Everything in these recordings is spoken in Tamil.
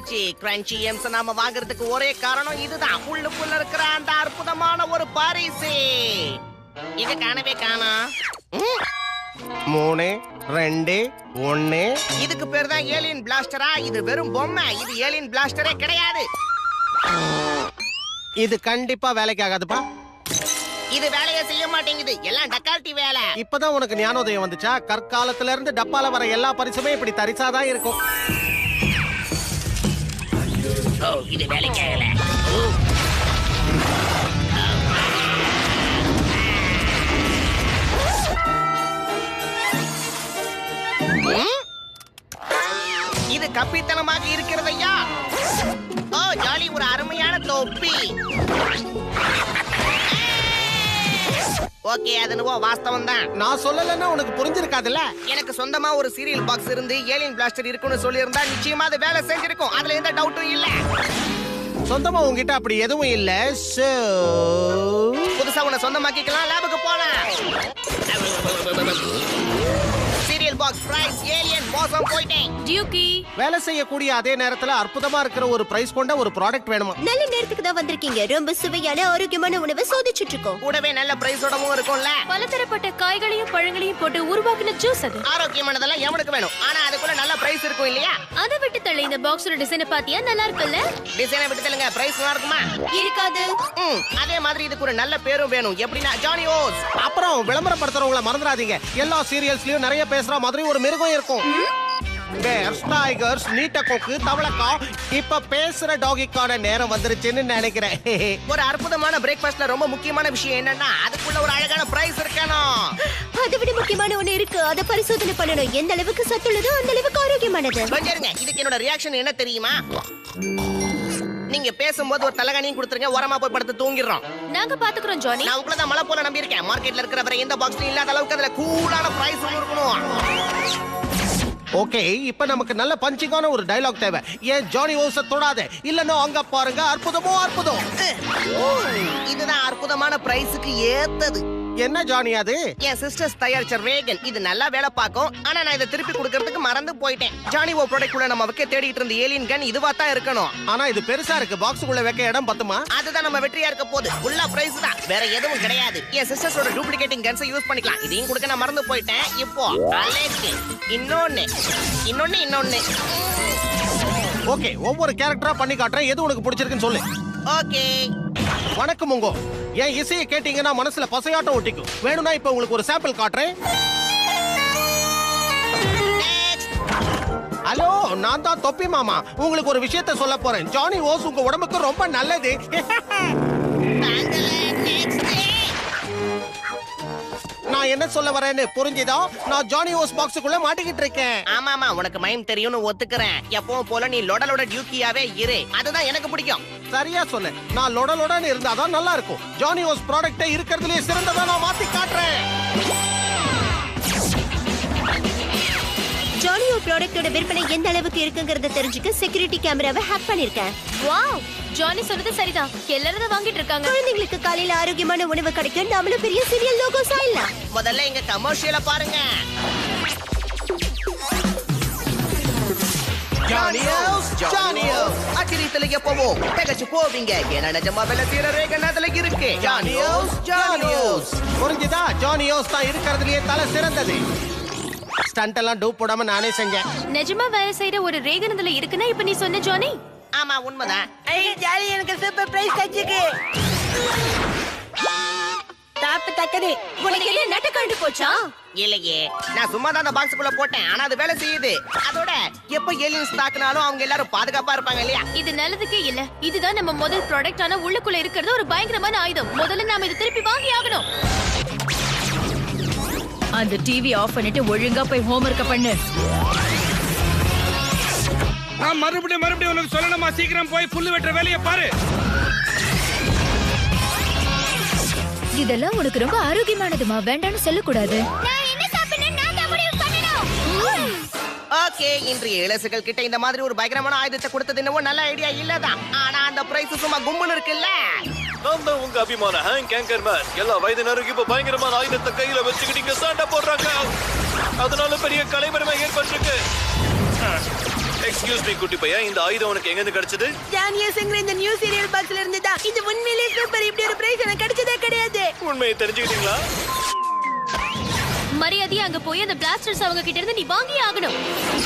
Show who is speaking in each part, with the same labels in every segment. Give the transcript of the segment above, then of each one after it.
Speaker 1: வந்தாச்சு கிரன்ச்சி எம்ஸ் நாம வாங்குறதுக்கு ஒரே காரணம் இதுதான் உள்ளுக்குள்ள இருக்கிற அந்த அற்புதமான ஒரு பரிசு இத காணவே காணோம் ம்,
Speaker 2: மூணு ரெண்டு ஒன்னு
Speaker 1: இதுக்கு பேர் தான் ஏலியன் பிளாஸ்டரா இது வெறும் பொம்மை இது ஏலியன் பிளாஸ்டரே கிடையாது
Speaker 2: இது கண்டிப்பா வேலைக்கு ஆகாதுப்பா
Speaker 1: இது வேலையை செய்ய மாட்டேங்குது எல்லாம் டக்கால்ட்டி வேலை
Speaker 2: இப்பதான் உனக்கு ஞானோதயம் வந்துச்சா கற்காலத்துல இருந்து டப்பால வர எல்லா பரிசுமே இப்படி தரிசாதான் இருக்கும்
Speaker 1: ஓ இது வேலைக்கு ஆகல ம்? இது கப்பித்தனமாக இருக்கிறதையா ஓ ஜாலி ஒரு அருமையான தொப்பி ஓகே அது என்னவோ வாஸ்தவம் தான்
Speaker 2: நான் சொல்லலைன்னா உனக்கு புரிஞ்சிருக்காதுல்ல
Speaker 1: எனக்கு சொந்தமா ஒரு சீரியல் பாக்ஸ் இருந்து ஏலியன் பிளாஸ்டர் இருக்குன்னு சொல்லியிருந்தா நிச்சயமா அது வேலை செஞ்சிருக்கும் அதுல எந்த டவுட்டும் இல்ல
Speaker 2: சொந்தமா உங்ககிட்ட அப்படி எதுவும் இல்ல so
Speaker 1: புதுசா உன்னை சொந்தமாக்கிக்கலாம் லேபுக்கு போலாம் சீரியல் பாக்ஸ் பிரைஸ் ஏலியன் மோசம் போயிட்டேன்
Speaker 3: டியூக்கி
Speaker 2: வேலை செய்யக்கூடிய அதே நேரத்துல அற்புதமா இருக்கிற ஒரு பிரைஸ் கொண்ட ஒரு ப்ராடக்ட் வேணுமா
Speaker 4: நல்ல நேரத்துக்கு தான் வந்திருக்கீங்க ரொம்ப சுவையான ஆரோக்கியமான உணவை சோதிச்சுட்டு இருக்கோம்
Speaker 1: கூடவே நல்ல பிரைஸோடவும் இருக்கும்ல
Speaker 3: பலதரப்பட்ட காய்களையும் பழங்களையும் போட்டு உருவாக்கின ஜூஸ் அது
Speaker 1: ஆரோக்கியமானதெல்லாம் எவனுக்கு வேணும் ஆனா அதுக்குள்ள நல்ல பிரைஸ் இருக்கும் இல்லையா
Speaker 3: அதை விட்டு தள்ளி இந்த பாக்ஸோட டிசைனை பாத்தியா நல்லா இருக்குல்ல
Speaker 1: டிசைனை விட்டு தெலுங்க பிரைஸ் நல்லா இருக்குமா
Speaker 4: இருக்காது
Speaker 1: ம் அதே மாதிரி இதுக்கு ஒரு நல்ல பேரும் வேணும் எப்படின்னா ஜானி ஓஸ்
Speaker 2: அப்புறம் விளம்பரப்படுத்துறவங்கள மறந்துடாதீங்க எல்லா சீரியல்ஸ்லயும் நிறைய பேசுற மாதிரி ஒரு மிருகம் இருக்கும் பேர்ஸ் டைகர்ஸ் நீட்ட கொக்கு தவளக்கா இப்ப பேசுற டாகிக்கான நேரம் வந்துருச்சுன்னு நினைக்கிறேன்
Speaker 1: ஒரு அற்புதமான பிரேக்ஃபாஸ்ட்ல ரொம்ப முக்கியமான விஷயம் என்னன்னா அதுக்குள்ள ஒரு அழகான பிரைஸ் இருக்கணும்
Speaker 4: அதை விட முக்கியமான ஒண்ணு இருக்கு அதை பரிசோதனை பண்ணணும் எந்த அளவுக்கு சத்துள்ளதோ அந்த அளவுக்கு ஆரோக்கியமானது
Speaker 1: கொஞ்சம் இருங்க இதுக்கு என்னோட ரியாக்ஷன் என்ன தெரியுமா நீங்க பேசும்போது ஒரு தலகாணியும் கொடுத்துருங்க ஓரமா போய் படுத்து தூங்கிடுறோம்
Speaker 3: நாங்க பாத்துக்கிறோம் ஜானி
Speaker 1: நான் உங்களை தான் மலை போல நம்பி இருக்கேன் மார்க்கெட்ல இருக்கிற வேற எந்த பாக்ஸ்லயும் இல்லாத அளவுக்கு அதுல கூலான பிரைஸ் ஒன்று இருக்கணும்
Speaker 2: ஓகே இப்ப நமக்கு நல்ல பஞ்சிங்கான ஒரு டயலாக் தேவை ஏன் ஜானி ஓச தொடாத இல்லன்னா அங்க பாருங்க அற்புதமோ அற்புதம்
Speaker 1: இதுதான் அற்புதமான பிரைஸுக்கு ஏத்தது
Speaker 2: என்ன ஜானி அது
Speaker 1: என் சிஸ்டர்ஸ் தயாரிச்ச ரேகன் இது நல்லா வேலை பார்க்கும் ஆனா நான் இதை திருப்பி கொடுக்கறதுக்கு மறந்து போயிட்டேன் ஜானி ஓ ப்ராடக்ட் உள்ள நம்ம வைக்க தேடிட்டு இருந்த ஏலியன் கன் இதுவா தான் இருக்கணும்
Speaker 2: ஆனா இது பெருசா இருக்கு பாக்ஸுக்குள்ள வைக்க இடம் பத்துமா
Speaker 1: அதுதான் நம்ம வெற்றியா இருக்க போகுது ஃபுல்லா பிரைஸ் தான் வேற எதுவும் கிடையாது என் சிஸ்டர்ஸோட டூப்ளிகேட்டிங் கன்ஸை யூஸ் பண்ணிக்கலாம் இதையும் கொடுக்க நான் மறந்து போயிட்டேன் இப்போ அலேக்கு இன்னொன்னு இன்னொன்னு இன்னொன்னு
Speaker 2: ஓகே ஒவ்வொரு கேரக்டரா பண்ணி காட்டுறேன் எது உனக்கு பிடிச்சிருக்குன்னு சொல்லு
Speaker 1: ஓகே
Speaker 2: வணக்கம் உங்கோ என் இசையை கேட்டீங்கன்னா மனசுல பசையாட்டம் ஒட்டிக்கும் வேணும்னா இப்ப உங்களுக்கு ஒரு சாம்பிள் காட்டுறேன் ஹலோ நான் தான் தொப்பி மாமா உங்களுக்கு ஒரு விஷயத்த சொல்ல போறேன் ஜானி ஓஸ் உங்க உடம்புக்கு ரொம்ப நல்லது நான் என்ன சொல்ல வரேன்னு புரிஞ்சுதா நான் ஜானி ஓஸ் பாக்ஸுக்குள்ள மாட்டிக்கிட்டு இருக்கேன்
Speaker 1: ஆமாமா உனக்கு மைம் தெரியும்னு ஒத்துக்கிறேன் எப்பவும் போல நீ லொட லொட டியூக்கியாவே இரு அதுதான் எனக்கு பிடிக்கும்
Speaker 2: சரியா சொன்ன நான் லொட லொடன்னு இருந்தாதான் நல்லா இருக்கும் ஜானி ஓஸ் ப்ராடக்ட்டை இருக்கிறதுலயே சிறந்ததா நான் மாத்தி காட்டுறேன்
Speaker 4: ஜானியோ ப்ராடக்ட்டோட விற்பனை எந்த அளவுக்கு இருக்குங்கறத தெரிஞ்சுக்க செக்யூரிட்டி கேமராவை ஹேக் பண்ணிருக்கேன்
Speaker 3: வாவ் ஜானி சொன்னது சரிதான் எல்லாரும் தான் வாங்கிட்டு இருக்காங்க
Speaker 4: குழந்தைங்களுக்கு காலையில ஆரோக்கியமான உணவு கிடைக்கும் நாமளும் பெரிய சீரியல் லோகோஸ் ஆயிடலாம்
Speaker 1: முதல்ல எங்க கமர்ஷியல பாருங்க
Speaker 2: ஜானியோஸ் ஜானியோஸ்
Speaker 1: அச்சிரித்துல எப்பவும் தகச்சு போவீங்க ஏன்னா நிஜமா வேலை செய்யற ரேகன் அதுல இருக்கு
Speaker 2: ஜானியோஸ் ஜானியோஸ் புரிஞ்சுதா ஜானியோஸ் தான் இருக்கிறதுலயே தலை சிறந்தது ஸ்டண்ட் எல்லாம் டூப் போடாம நானே செஞ்சேன்
Speaker 3: நிஜமா வேலை செய்யற ஒரு ரேகன் இதுல இருக்குன்னா இப்ப நீ சொன்ன ஜானி
Speaker 1: ஆமா உண்மைதான் ஐய் ஜாலி எனக்கு சூப்பர் பிரைஸ் கிடைச்சிருக்கு தாப்பு தக்கது
Speaker 3: உனக்கு என்ன நட்டக்காண்டு போச்சா
Speaker 1: இல்லையே நான் சும்மா தான் அந்த பாக்ஸுக்குள்ள போட்டேன் ஆனா அது வேலை செய்யுது அதோட எப்ப ஏலியன்ஸ் தாக்குனாலும் அவங்க எல்லாரும் பாதுகாப்பா இருப்பாங்க இல்லையா
Speaker 3: இது நல்லதுக்கே இல்ல இதுதான் நம்ம முதல் ப்ராடக்ட் ஆனா உள்ளுக்குள்ள இருக்கிறது ஒரு பயங்கரமான ஆயுதம் முதல்ல நாம இதை திருப்பி வாங்கி ஆகணும்
Speaker 5: அந்த டிவி ஆஃப் பண்ணிட்டு ஒழுங்கா போய் ஹோம்ஒர்க்க பண்ணு
Speaker 6: நான் மறுபடியும் மறுபடியும் உனக்கு சொல்லணுமா சீக்கிரம் போய் புல்லு வெட்டுற வேலையை பாரு
Speaker 5: இதெல்லாம் உனக்கு ரொம்ப ஆரோக்கியமானதுமா வேண்டாம்னு சொல்லக்கூடாது
Speaker 1: ஓகே இன்றைய இளசுகள் கிட்ட இந்த மாதிரி ஒரு பயங்கரமான ஆயுதத்தை கொடுத்தது என்னவோ நல்ல ஐடியா இல்லதான் ஆனா அந்த பிரைஸ் சும்மா கும்முன்னு இருக்குல்ல
Speaker 7: நான் தான் உங்க அபிமான ஹேங் கேங்கர் மேன் எல்லா வயதினரும் இப்ப பயங்கரமான ஆயுதத்தை கையில வச்சுக்கிட்டு இங்க சண்டை போடுறாங்க அதனால பெரிய கலைவரமை ஏற்பட்டிருக்கு எக்ஸ்கியூஸ் மீ குட்டி பையன் இந்த ஆயுதம் உனக்கு எங்க இருந்து கிடைச்சது
Speaker 8: ஜானியஸ்ங்கிற இந்த நியூ சீரியல் பாக்ஸ்ல இருந்து தான் இது உண்மையிலேயே சூப்பர் இப்படி ஒரு பிரைஸ் எனக்கு கிடைச்சதே கிடையாது
Speaker 7: உண்மையை தெரிஞ்சுக்கிட்டீங்களா
Speaker 3: மரியாதையா அங்க போய் அந்த பிளாஸ்டர்ஸ் அவங்க கிட்ட இருந்து நீ வாங்கி ஆகணும்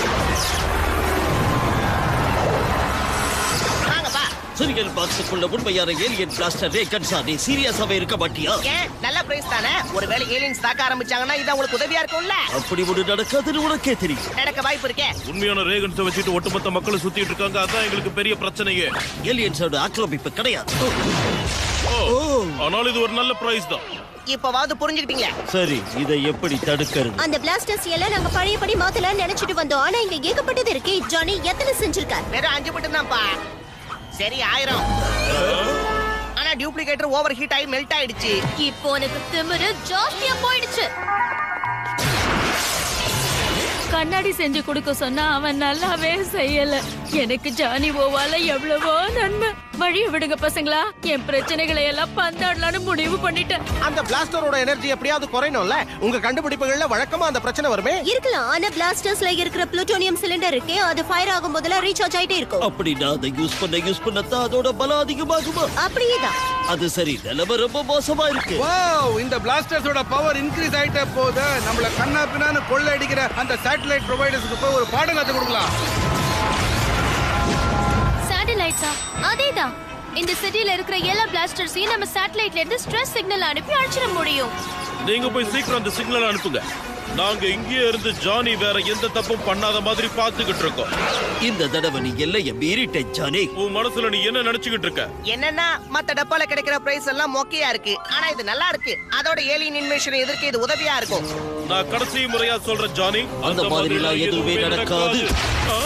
Speaker 1: வாங்கப்பா
Speaker 9: சீரியல் பாக்ஸுக்குள்ள உண்மையான ஏலியன் பிளாஸ்டர் ரே கன்சா நீ சீரியஸாவே இருக்க மாட்டியா
Speaker 1: ஏன் நல்ல பிரைஸ் தானே ஒருவேளை ஏலியன்ஸ் தாக்க ஆரம்பிச்சாங்கன்னா இது அவங்களுக்கு உதவியா இருக்கும்ல
Speaker 9: அப்படி ஒன்று நடக்காதுன்னு உனக்கே தெரியும்
Speaker 1: நடக்க வாய்ப்பு இருக்கே
Speaker 7: உண்மையான ரேகன்ஸை வச்சுட்டு ஒட்டுமொத்த மக்களும் சுத்திட்டு இருக்காங்க அதான் எங்களுக்கு பெரிய பிரச்சனையே
Speaker 9: ஏலியன்ஸோட ஆக்கிரமிப்பு கிடையாது
Speaker 7: ஆனால் இது ஒரு நல்ல பிரைஸ் தான்
Speaker 1: இப்பவாவது புரிஞ்சுக்கிட்டீங்களா
Speaker 9: சரி இதை எப்படி தடுக்கிறது
Speaker 4: அந்த பிளாஸ்டர்ஸ் எல்லாம் நாங்க பழையபடி மாத்தலாம்னு நினைச்சிட்டு வந்தோம் ஆனா இங்க ஏகப்பட்டது இருக்கு ஜானி எத்தனை செஞ்சிருக்கார்
Speaker 1: வெறும் அஞ்சு மட்டும் தான்ப்பா சரி ஆயிரம் ஆனா டியூப்ளிகேட்டர் ஓவர் ஹீட் ஆகி மெல்ட் ஆயிடுச்சு
Speaker 3: இப்போ உனக்கு திமிரு ஜாஸ்தியா போயிடுச்சு
Speaker 5: கண்ணாடி செஞ்சு கொடுக்க சொன்னா அவன் நல்லாவே செய்யல எனக்கு ஜானி ஓவால எவ்வளவோ நன்மை வழிய விடுங்க பசங்களா என் பிரச்சனைகளை எல்லாம் பந்தாடலான்னு முடிவு பண்ணிட்டேன்
Speaker 2: அந்த பிளாஸ்டரோட எனர்ஜி எப்படியாவது குறையணும்ல உங்க கண்டுபிடிப்புகள்ல வழக்கமா அந்த பிரச்சனை வருமே
Speaker 4: இருக்கலாம் ஆனா பிளாஸ்டர்ஸ்ல இருக்கிற புளூட்டோனியம் சிலிண்டர் இருக்கே அது ஃபயர் ஆகும் போதெல்லாம் ரீசார்ஜ் ஆயிட்டே இருக்கும்
Speaker 9: அப்படின்னா அதை யூஸ் பண்ண யூஸ் பண்ணத்தான் அதோட பலம் அதிகமாகுமா
Speaker 4: அப்படியே தான்
Speaker 9: அது சரி நிலைமை ரொம்ப மோசமா இருக்கு
Speaker 6: வாவ் இந்த பிளாஸ்டர்ஸோட பவர் இன்க்ரீஸ் ஆயிட்டே போகுது நம்மள கண்ணா பின்னான்னு கொள்ளை அடிக்கிற அந்த சேட்டலைட் ப்ரொவைடர்ஸ்க்கு போய் ஒரு பாடம் கத்து கொடுக்கலாம்
Speaker 3: சேட்டலைட்ஸா அதேதான் இந்த சிட்டில இருக்கிற எல்லா பிளாஸ்டர்ஸையும் நம்ம சேட்டலைட்ல இருந்து ஸ்ட்ரெஸ் சிக்னல் அனுப்பி அழிச்சிட முடியும்
Speaker 7: நீங்க போய் சீக்கிரம் அந்த சிக்னல் அனுப்புங்க நாங்க இங்கேயே இருந்து ஜானி வேற எந்த தப்பும் பண்ணாத மாதிரி பாத்துக்கிட்டு இருக்கோம்
Speaker 9: இந்த தடவை நீ எல்லைய மீறிட்ட ஜானி
Speaker 7: உன் மனசுல நீ என்ன நினைச்சுக்கிட்டு இருக்க
Speaker 1: என்னன்னா மத்த டப்பால கிடைக்கிற பிரைஸ் எல்லாம் மொக்கையா இருக்கு ஆனா இது நல்லா இருக்கு அதோட ஏலியன் இன்வேஷன் எதிர்க்க இது உதவியா இருக்கும்
Speaker 7: நான் கடைசி முறையா சொல்றேன் ஜானி
Speaker 9: அந்த மாதிரிலாம் எதுவுமே நடக்காது.
Speaker 7: ஆ?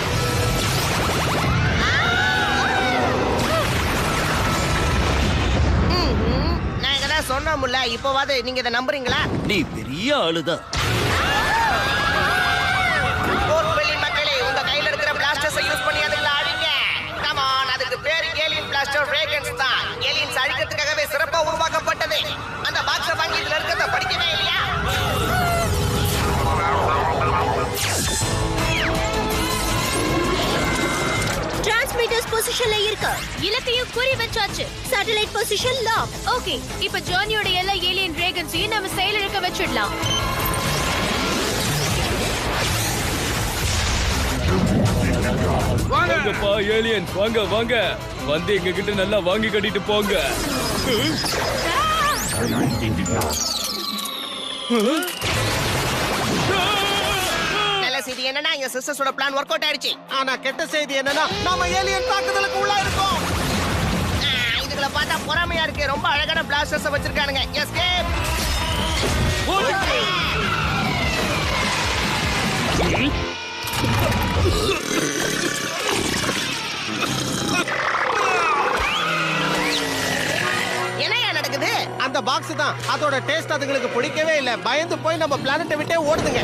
Speaker 1: ம்ஹும். நான் இதெல்லாம் சொன்னோம்ல இப்போவாது நீங்க இதை நம்புறீங்களா
Speaker 9: நீ பெரிய ஆளுதான்
Speaker 1: போர்ட்வெளி மக்களே உங்க கையில இருக்கிற பிளாஸ்டர்ஸை யூஸ் பண்ணி அதுல அழிங்க கமான் அதுக்கு பேரு ஏலியன் பிளாஸ்டர் ரேகன்ஸ் தான் ஏலியன்ஸ் அழிக்கிறதுக்காகவே சிறப்பா உருவாக்கப்பட்டது அந்த பாக்ஸை வாங்கி இதுல இருக்கிறத படிக்கவே இல்லையா
Speaker 4: டிரான்ஸ்மிட்டர்ஸ் பொசிஷன்ல இருக்கு
Speaker 3: இலக்கையும் குறி வச்சாச்சு
Speaker 4: சேட்டலைட் பொசிஷன் லாக்
Speaker 3: ஓகே இப்ப ஜானியோட எல்லா ஏலியன் டிராகன்ஸையும் நம்ம செயலிழக்க வச்சிடலாம்
Speaker 6: வாங்கப்பா ஏலியன்ஸ் வாங்க வாங்க வந்து எங்க கிட்ட நல்லா வாங்கி கட்டிட்டு போங்க
Speaker 1: நல்ல செய்தி என்னன்னா எங்க சிஸ்டர்ஸோட பிளான் ஒர்க் அவுட் ஆயிடுச்சு
Speaker 2: ஆனா கெட்ட செய்தி என்னன்னா நாம ஏலியன் தாக்குதலுக்கு உள்ள இருக்கோம்
Speaker 1: ஆ, இதுகளை பார்த்தா பொறாமையா இருக்கு ரொம்ப அழகான பிளாஸ்டர்ஸ் வச்சிருக்கானுங்க எஸ்கேப் என்னையா நடக்குது
Speaker 2: அந்த பாக்ஸ் தான் அதோட டேஸ்ட் அதுங்களுக்கு பிடிக்கவே இல்ல பயந்து போய் நம்ம பிளானட்டை விட்டே ஓடுதுங்க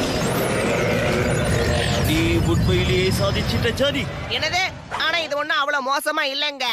Speaker 9: நீ உண்மையிலேயே சாதிச்சிட்ட ஜானி
Speaker 1: என்னது ஆனா இது ஒண்ணும் அவ்வளவு மோசமா இல்லைங்க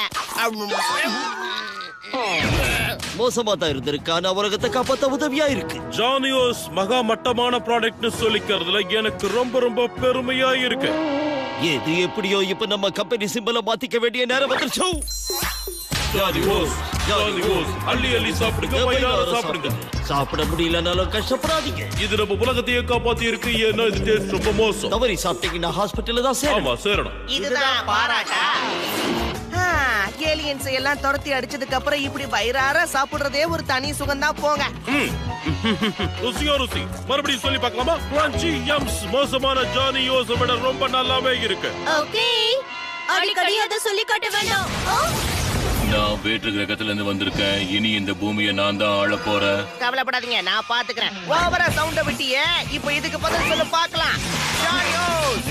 Speaker 9: மோசமா தான் இருந்திருக்கு ஆனா உலகத்தை காப்பாத்த உதவியா இருக்கு
Speaker 7: ஜானியோஸ் மகா மட்டமான ப்ராடக்ட்னு சொல்லிக்கிறதுல எனக்கு ரொம்ப ரொம்ப பெருமையா இருக்கு
Speaker 9: எது எப்படியோ இப்ப நம்ம கம்பெனி சிம்பல மாத்திக்க வேண்டிய நேரம் வந்துருச்சு
Speaker 7: ஜானியோஸ் ஜானியோஸ் அள்ளி அள்ளி சாப்பிடுங்க வயிறார சாப்பிடுங்க
Speaker 9: சாப்பிட முடியலனாலும் கஷ்டப்படாதீங்க
Speaker 7: இது நம்ம உலகத்தையே காப்பாத்தி இருக்கு ஏன்னா இது டேஸ்ட் ரொம்ப மோசம்
Speaker 9: தவறி சாப்பிட்டீங்கன்னா ஹாஸ்பிட்டல்ல தான் சேரும்
Speaker 7: ஆமா சேரணும்
Speaker 1: இதுதான் பாராட்டா ஏலியன்ஸ் எல்லாம் துரத்தி அடிச்சதுக்கு அப்புறம் இப்படி வயிறார சாப்பிடுறதே ஒரு தனி சுகம்தான் போங்க
Speaker 7: ருசியோ ருசி மறுபடியும் சொல்லி பார்க்கலாமா கிரன்ச்சி யம்ஸ் மோசமான ஜானியோஸ் விட ரொம்ப நல்லாவே இருக்கு
Speaker 4: ஓகே அடிக்கடி அதை சொல்லி காட்ட வேண்டாம் ஆ?
Speaker 10: நான் வேற்று கிரகத்துல இருந்து வந்திருக்கேன் இனி இந்த பூமியை நான் தான் ஆள போறேன்
Speaker 1: கவலைப்படாதீங்க நான் பாத்துக்கிறேன் ஓவரா சவுண்ட விட்டிய இப்போ இதுக்கு பதில் சொல்லு பார்க்கலாம் ஜானியோஸ்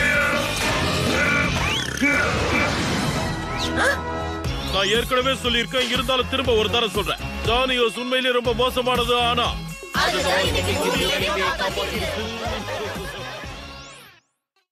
Speaker 7: நான் ஏற்கனவே சொல்லியிருக்கேன் இருந்தாலும் திரும்ப ஒரு தரம் சொல்றேன் ஜானியோஸ் உண்மையிலேயே ரொம்ப மோசமானது ஆனா
Speaker 4: அதுதான் இன்னைக்கு பூமியை காப்பாத்திருக்கு.